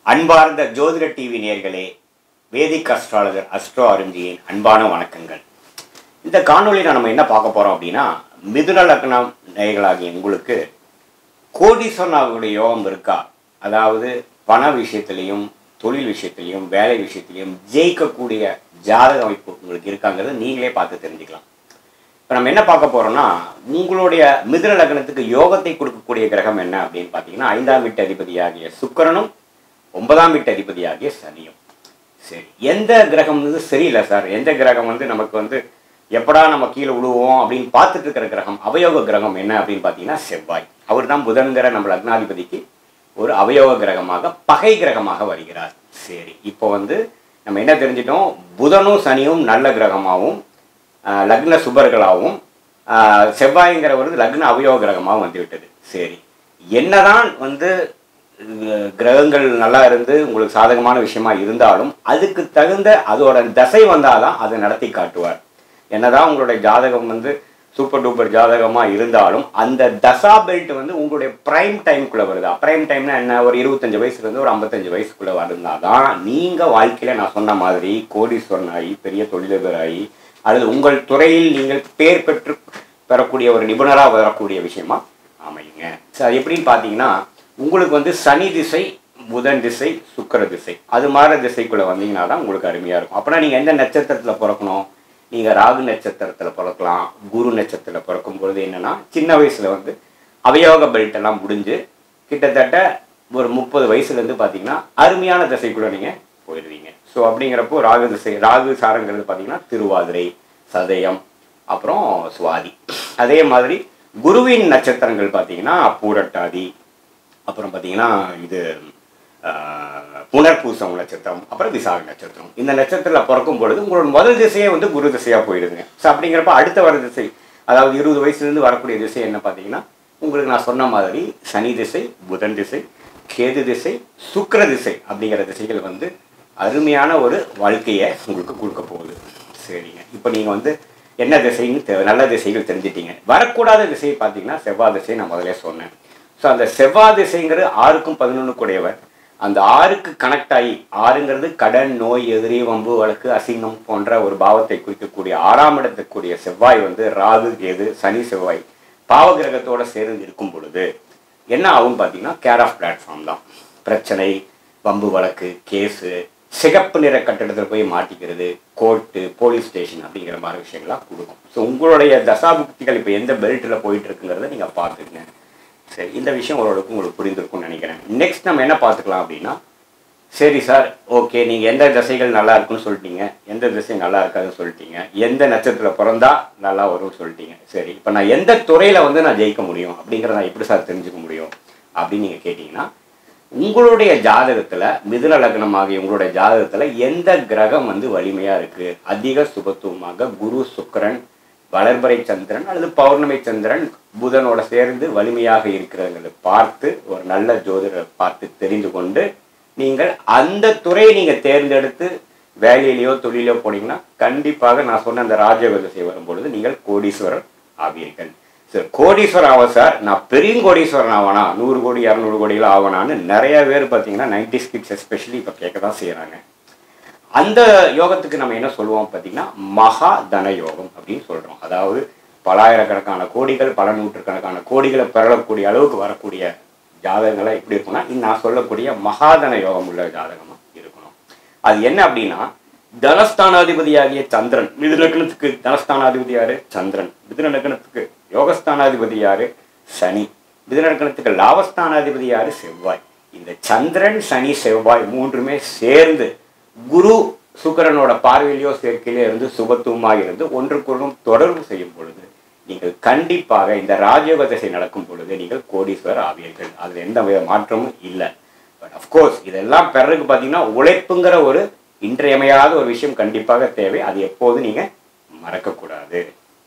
அன்பார்ந்த ஜோதிட டிவி நேயர்களே வேதிக் அஸ்ட்ராலஜர் அஸ்ட்ரோ அருந்தியின் அன்பான வணக்கங்கள் இந்த காணொளியில் நம்ம என்ன பார்க்க போகிறோம் அப்படின்னா மிதுன லக்னம் நேயர்களாகிய உங்களுக்கு கோடீஸ்வரனாவுடைய யோகம் இருக்கா அதாவது பண விஷயத்திலையும் தொழில் விஷயத்திலையும் வேலை விஷயத்திலையும் ஜெயிக்கக்கூடிய ஜாதக அமைப்பு உங்களுக்கு இருக்காங்கிறத நீங்களே பார்த்து தெரிஞ்சுக்கலாம் இப்போ நம்ம என்ன பார்க்க போறோம்னா உங்களுடைய மிதுன லக்னத்துக்கு யோகத்தை கொடுக்கக்கூடிய கிரகம் என்ன அப்படின்னு பார்த்தீங்கன்னா ஐந்தாம் வீட்டு அதிபதியாகிய சுக்கிரனும் ஒன்பதாம் வீட்டு அதிபதியாகிய சனியும் சரி எந்த கிரகம் வந்து சரியில்லை சார் எந்த கிரகம் வந்து நமக்கு வந்து எப்படா நம்ம கீழே விழுவோம் அப்படின்னு பார்த்துட்டு இருக்கிற கிரகம் அவயோக கிரகம் என்ன அப்படின்னு பார்த்தீங்கன்னா செவ்வாய் அவர் தான் புதன்கிற நம்ம லக்னாதிபதிக்கு ஒரு அவயோக கிரகமாக பகை கிரகமாக வருகிறார் சரி இப்போ வந்து நம்ம என்ன தெரிஞ்சிட்டோம் புதனும் சனியும் நல்ல கிரகமாகவும் ஆஹ், லக்ன சுபர்களாகவும் ஆஹ், செவ்வாய்ங்கிறவர் வந்து லக்ன அவயோக கிரகமாகவும் வந்து விட்டது சரி என்னதான் வந்து அஹ், கிரகங்கள் நல்லா இருந்து உங்களுக்கு சாதகமான விஷயமா இருந்தாலும் அதுக்கு தகுந்த அதோட தசை வந்தாதான் அதை நடத்தி காட்டுவார் என்னதான் உங்களுடைய ஜாதகம் வந்து சூப்பர் டூப்பர் ஜாதகமாக இருந்தாலும் அந்த தசா பெல்ட் வந்து உங்களுடைய ப்ரைம் டைம்குள்ளே வருதா ப்ரைம் டைம்னா என்ன ஒரு இருபத்தஞ்சு வயசுலேருந்து ஒரு ஐம்பத்தஞ்சு வயசுக்குள்ளே வருந்தாதான் நீங்கள் வாழ்க்கையில் நான் சொன்ன மாதிரி கோடீஸ்வரன் ஆகி பெரிய தொழிலதிபர் ஆகி அல்லது உங்கள் துறையில் நீங்கள் பேர் பெற்று பெறக்கூடிய ஒரு நிபுணராக வரக்கூடிய விஷயமா அமையுங்க ஸோ அது எப்படின்னு பார்த்தீங்கன்னா உங்களுக்கு வந்து சனி திசை புதன் திசை சுக்கிர திசை அது மாதிரி திசைக்குள்ளே வந்தீங்கன்னா தான் உங்களுக்கு அருமையாக இருக்கும் அப்படின்னா நீங்கள் எந்த நட்சத்திரத்தில் பிறக்கணும் நீங்கள் ராகு நட்சத்திரத்தில் பிறக்கலாம் குரு நட்சத்திரத்தில் பிறக்கும் பொழுது என்னன்னா சின்ன வயசில் வந்து அவயோக பெல்ட் எல்லாம் முடிஞ்சு கிட்டத்தட்ட ஒரு முப்பது வயசுலேருந்து பார்த்தீங்கன்னா அருமையான திசைக்குள்ளே நீங்கள் போயிடுவீங்க ஸோ அப்படிங்கிறப்போ ராகு திசை ராகு சாரங்கிறது பார்த்தீங்கன்னா திருவாதிரை சதயம் அப்புறம் சுவாதி அதே மாதிரி குருவின் நட்சத்திரங்கள் பார்த்தீங்கன்னா பூரட்டாதி அப்புறம் பார்த்தீங்கன்னா இது ஆஹ், புனர்பூசம் நட்சத்திரம் அப்புறம் விசாக நட்சத்திரம் இந்த நட்சத்திரத்தில் பிறக்கும் பொழுது உங்களோட முதல் திசையே வந்து குரு திசையாக போயிடுதுங்க ஸோ அப்படிங்கிறப்ப அடுத்த வர திசை அதாவது இருபது வயசுலேருந்து வரக்கூடிய திசை என்ன பார்த்தீங்கன்னா உங்களுக்கு நான் சொன்ன மாதிரி சனி திசை புதன் திசை கேது திசை சுக்கிர திசை அப்படிங்கிற திசைகள் வந்து அருமையான ஒரு வாழ்க்கையை உங்களுக்கு கொடுக்க போகுது சரிங்க இப்போ நீங்கள் வந்து என்ன திசைன்னு தெ- நல்ல திசைகள் தெரிஞ்சிட்டீங்க வரக்கூடாத திசையை பார்த்தீங்கன்னா செவ்வாய் திசை நான் முதல்ல சொன்னேன் ஸோ அந்த செவ்வாய் திசைங்கிறது ஆறுக்கும் பதினொன்று கூடியவர் அந்த ஆறுக்கு கனெக்ட் ஆகி ஆறுங்கிறது கடன் நோய் எதிரி வம்பு வழக்கு அசிங்கம் போன்ற ஒரு பாவத்தை குறிக்கக்கூடிய ஆறாம் இடத்துக்குரிய செவ்வாய் வந்து ராகு கேது சனி செவ்வாய் பாவகிரகத்தோட சேர்ந்து இருக்கும் பொழுது என்ன ஆகும் பார்த்தீங்கன்னா கேர் ஆஃப் பிளாட்ஃபார்ம் தான் பிரச்சனை வம்பு வழக்கு கேஸு சிகப்பு நிற கட்டடத்தில் போய் மாட்டிக்கிறது கோர்ட்டு போலீஸ் ஸ்டேஷன் அப்படிங்கிற மாதிரி விஷயங்கள்லாம் கொடுக்கும் ஸோ உங்களுடைய தசாபுக்திகள் இப்போ எந்த பெல்ட்டில் போயிட்டு இருக்குங்கிறத நீங்கள் பார்த்துக்குங்க சரி இந்த விஷயம் ஓரளவுக்கு உங்களுக்கு புரிந்திருக்கும்னு நினைக்கிறேன் நெக்ஸ்ட் நம்ம என்ன பார்த்துக்கலாம் அப்படின்னா சரி சார் ஓகே நீங்கள் எந்த திசைகள் நல்லா இருக்குன்னு சொல்லிட்டீங்க எந்த திசை நல்லா இருக்காதுன்னு சொல்லிட்டீங்க எந்த நட்சத்திரத்தில் பிறந்தா நல்லா வரும்னு சொல்லிட்டீங்க சரி இப்போ நான் எந்த துறையில் வந்து நான் ஜெயிக்க முடியும் அப்படிங்கிறத நான் எப்படி சார் தெரிஞ்சுக்க முடியும் அப்படின்னு நீங்கள் கேட்டிங்கன்னா உங்களுடைய ஜாதகத்தில் மிதுன லக்னமாகிய உங்களுடைய ஜாதகத்தில் எந்த கிரகம் வந்து வலிமையாக இருக்குது அதிக சுபத்துவமாக குரு சுக்கிரன் வளர்பறை சந்திரன் அல்லது பௌர்ணமி சந்திரன் புதனோட சேர்ந்து வலிமையாக இருக்கிறவங்களை பார்த்து ஒரு நல்ல ஜோதிடரை பார்த்து தெரிந்து கொண்டு நீங்கள் அந்த துறையை நீங்கள் தேர்ந்தெடுத்து வேலையிலையோ தொழிலையோ போனீங்கன்னா கண்டிப்பாக நான் சொன்ன அந்த ராஜயோக திசை வரும்பொழுது நீங்கள் கோடீஸ்வரர் ஆவீர்கள் சார் கோடீஸ்வரர் ஆவன் சார் நான் பெரிய கோடீஸ்வரன் ஆவனா நூறு கோடி இரநூறு கோடியில் ஆவனான்னு நிறைய பேர் பார்த்தீங்கன்னா நைன்டி கிட்ஸ் எஸ்பெஷலி இப்போ கேட்க தான் செய்கிறாங்க அந்த யோகத்துக்கு நம்ம என்ன சொல்லுவோம் பார்த்தீங்கன்னா மகா தன யோகம் அப்படின்னு சொல்கிறோம் அதாவது பலாயிரக்கணக்கான கோடிகள் பல நூற்றுக்கணக்கான கோடிகளை பெறக்கூடிய அளவுக்கு வரக்கூடிய ஜாதகங்கள்லாம் எப்படி இருக்கும்னா இது நான் சொல்லக்கூடிய மகாதன யோகம் உள்ள ஜாதகமாக இருக்கணும் அது என்ன அப்படின்னா தனஸ்தானாதிபதியாகிய சந்திரன் மிதுன லக்னத்துக்கு தனஸ்தானாதிபதி யாரு சந்திரன் மிதுன லக்னத்துக்கு யோகஸ்தானாதிபதி யாரு சனி மிதுன லக்னத்துக்கு லாபஸ்தானாதிபதி யாரு செவ்வாய் இந்த சந்திரன் சனி செவ்வாய் மூன்றுமே சேர்ந்து குரு சுக்கிரனோட பார்வையிலையோ சேர்க்கையிலோ இருந்து சுபத்துவமாக இருந்து ஒன்றுக்கொன்றும் தொடர்பு செய்யும் பொழுது நீங்கள் கண்டிப்பாக இந்த ராஜயோக திசை நடக்கும் பொழுது நீங்கள் கோடீஸ்வரர் ஆவீர்கள் அதில் எந்த வித மாற்றமும் இல்லை பட் அஃப்கோர்ஸ் இதெல்லாம் பெறதுக்கு பார்த்தீங்கன்னா உழைப்புங்கிற ஒரு இன்றியமையாத ஒரு விஷயம் கண்டிப்பாக தேவை அது எப்போது நீங்கள் மறக்கக்கூடாது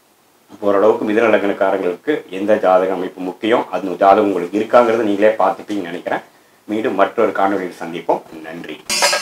ஓரளவுக்கு மிதன லக்னக்காரங்களுக்கு எந்த ஜாதக அமைப்பு முக்கியம் அது ஜாதகம் உங்களுக்கு இருக்காங்கிறது நீங்களே பார்த்துப்பீங்கன்னு நினைக்கிறேன் மீண்டும் மற்றொரு காணொலியில் சந்திப்போம் நன்றி